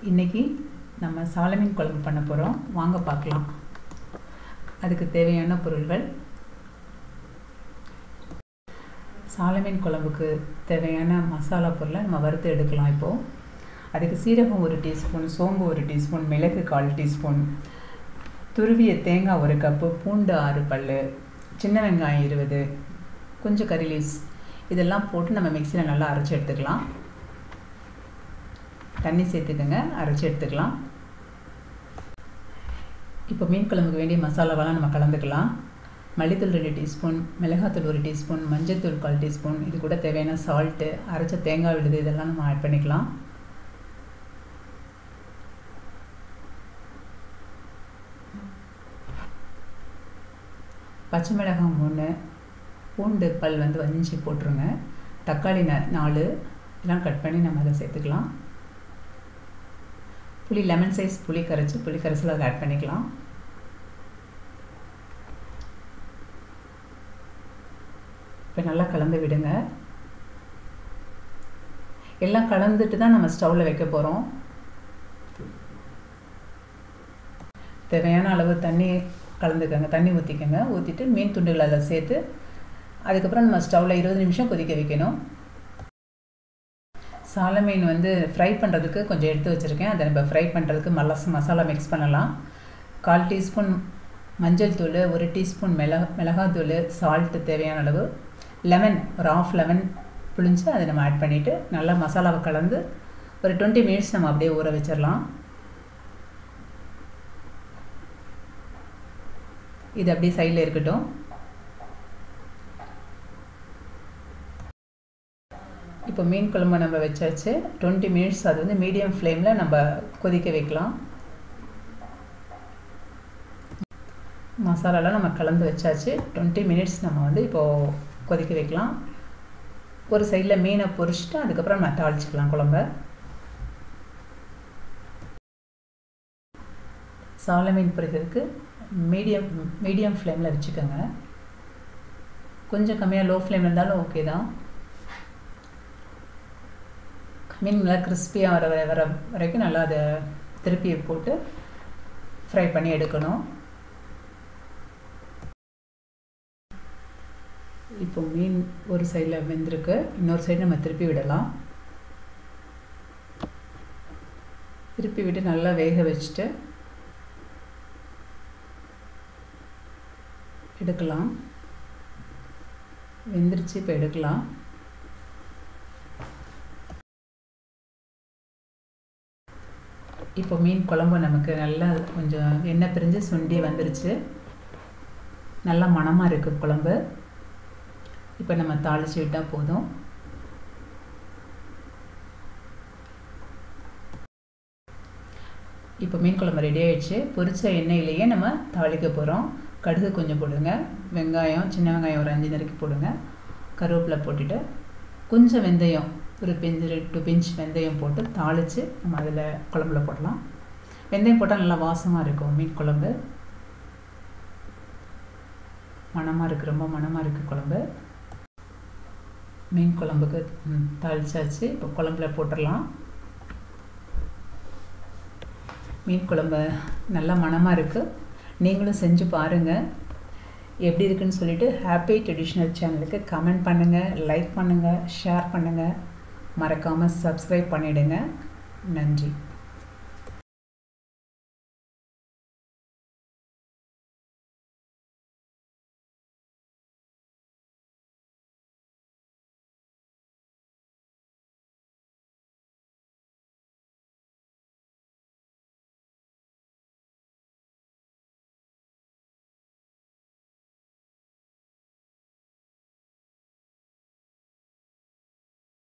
இன்றைக்கி நம்ம சாலமீன் குழம்பு பண்ண போகிறோம் வாங்க பார்க்கலாம் அதுக்கு தேவையான பொருள்கள் சாலமீன் குழம்புக்கு தேவையான மசாலா பொருளை நம்ம வறுத்து எடுக்கலாம் இப்போது அதுக்கு சீரகம் ஒரு டீஸ்பூன் சோம்பு ஒரு டீஸ்பூன் மிளகு கால் டீஸ்பூன் துருவிய தேங்காய் ஒரு கப்பு பூண்டு ஆறு பல் சின்ன வெங்காயம் இருபது கொஞ்சம் கறி லீவ்ஸ் இதெல்லாம் போட்டு நம்ம மிக்சியில் நல்லா அரைச்சி எடுத்துக்கலாம் தண்ணி சேர்த்துக்கோங்க அரைச்சி எடுத்துக்கலாம் இப்போ மீன் குழம்புக்கு வேண்டிய மசாலாவெல்லாம் நம்ம கலந்துக்கலாம் மல்லித்தூள் ரெண்டு டீஸ்பூன் மிளகாத்தூள் ஒரு டீஸ்பூன் மஞ்சள்தூள் கால் டீஸ்பூன் இது கூட தேவையான சால்ட்டு அரைச்ச தேங்காய் விழுது இதெல்லாம் நம்ம ஆட் பண்ணிக்கலாம் பச்சை மிளகாய் மூணு பூண்டு பல் வந்து வஞ்சி போட்டுருங்க தக்காளி ந நாலு இதெல்லாம் கட் பண்ணி நம்ம அதை சேர்த்துக்கலாம் புளி லெமன் சைஸ் புளி கரைச்சி புளி கரைசல் அதை ஆட் பண்ணிக்கலாம் இப்போ நல்லா கலந்து விடுங்க எல்லாம் கலந்துட்டு தான் நம்ம ஸ்டவ்வில் வைக்க போகிறோம் தேவையான அளவு தண்ணி கலந்துக்கோங்க தண்ணி ஊற்றிக்கோங்க ஊற்றிட்டு மீன் துண்டுகள் அதில் சேர்த்து அதுக்கப்புறம் நம்ம ஸ்டவ்வில் இருபது நிமிஷம் கொதிக்க வைக்கணும் சால மீன் வந்து ஃப்ரை பண்ணுறதுக்கு கொஞ்சம் எடுத்து வச்சுருக்கேன் அதை நம்ம ஃப்ரை பண்ணுறதுக்கு மலஸ் மசாலா மிக்ஸ் பண்ணலாம் கால் டீஸ்பூன் மஞ்சள் தூள் ஒரு டீஸ்பூன் மிளகா மிளகாத்தூள் சால்ட்டு தேவையான அளவு லெமன் ஒரு ஆஃப் லெமன் புளிஞ்சு அதை நம்ம ஆட் பண்ணிவிட்டு நல்லா மசாலாவை கலந்து ஒரு டுவெண்ட்டி மினிட்ஸ் நம்ம அப்படியே ஊற வச்சிடலாம் இது அப்படியே சைடில் இருக்கட்டும் இப்போ மீன் குழம்பு நம்ம வச்சாச்சு டுவெண்ட்டி மினிட்ஸ் அது வந்து மீடியம் ஃப்ளேமில் நம்ம கொதிக்க வைக்கலாம் மசாலாலாம் நம்ம கலந்து வச்சாச்சு டுவெண்ட்டி மினிட்ஸ் நம்ம வந்து இப்போது கொதிக்க வைக்கலாம் ஒரு சைடில் மீனை பொரிச்சிட்டு அதுக்கப்புறம் நம்ம தாளிச்சிக்கலாம் குழம்ப சால மீன் பொரிக்கிறதுக்கு மீடியம் மீடியம் ஃப்ளேமில் வச்சுக்கோங்க கொஞ்சம் கம்மியாக லோ ஃப்ளேமில் இருந்தாலும் ஓகே தான் மீன் நல்லா கிறிஸ்பியாக வர வர வர வரைக்கும் நல்லா அதை திருப்பி போட்டு ஃப்ரை பண்ணி எடுக்கணும் இப்போ மீன் ஒரு சைடில் வெந்திருக்கு இன்னொரு சைடு நம்ம திருப்பி விடலாம் திருப்பி விட்டு நல்லா வேக வச்சுட்டு எடுக்கலாம் வெந்துருச்சு இப்போ எடுக்கலாம் இப்போ மீன் குழம்பு நமக்கு நல்லா கொஞ்சம் எண்ணெய் பிரிஞ்சு சுண்டி வந்துருச்சு நல்லா மணமாக இருக்குது குழம்பு இப்போ நம்ம தாளித்து விட்டால் போதும் இப்போ மீன் குழம்பு ரெடி ஆகிடுச்சு பொரிச்ச எண்ணெயிலேயே நம்ம தாளிக்க போகிறோம் கடுகு கொஞ்சம் போடுங்க வெங்காயம் சின்ன வெங்காயம் ஒரு அஞ்சு நறுக்கி போடுங்க கருவேப்பிலை போட்டுட்டு கொஞ்சம் வெந்தயம் ஒரு பிஞ்சு டூ பிஞ்ச் வெந்தயம் போட்டு தாளித்து நம்ம அதில் குழம்புல போடலாம் வெந்தயம் போட்டால் நல்லா வாசமாக இருக்கும் மீன் குழம்பு மணமாக இருக்குது ரொம்ப மணமாக இருக்குது குழம்பு மீன் குழம்புக்கு தாளிச்சாச்சு இப்போ குழம்புல போட்டுடலாம் மீன் குழம்பு நல்லா மணமாக இருக்குது நீங்களும் செஞ்சு பாருங்கள் எப்படி இருக்குன்னு சொல்லிவிட்டு ஹாப்பி ட்ரெடிஷ்னல் சேனலுக்கு கமெண்ட் பண்ணுங்கள் லைக் பண்ணுங்கள் ஷேர் பண்ணுங்கள் மறக்காமல் சப்ஸ்கிரைப் பண்ணிவிடுங்க நன்றி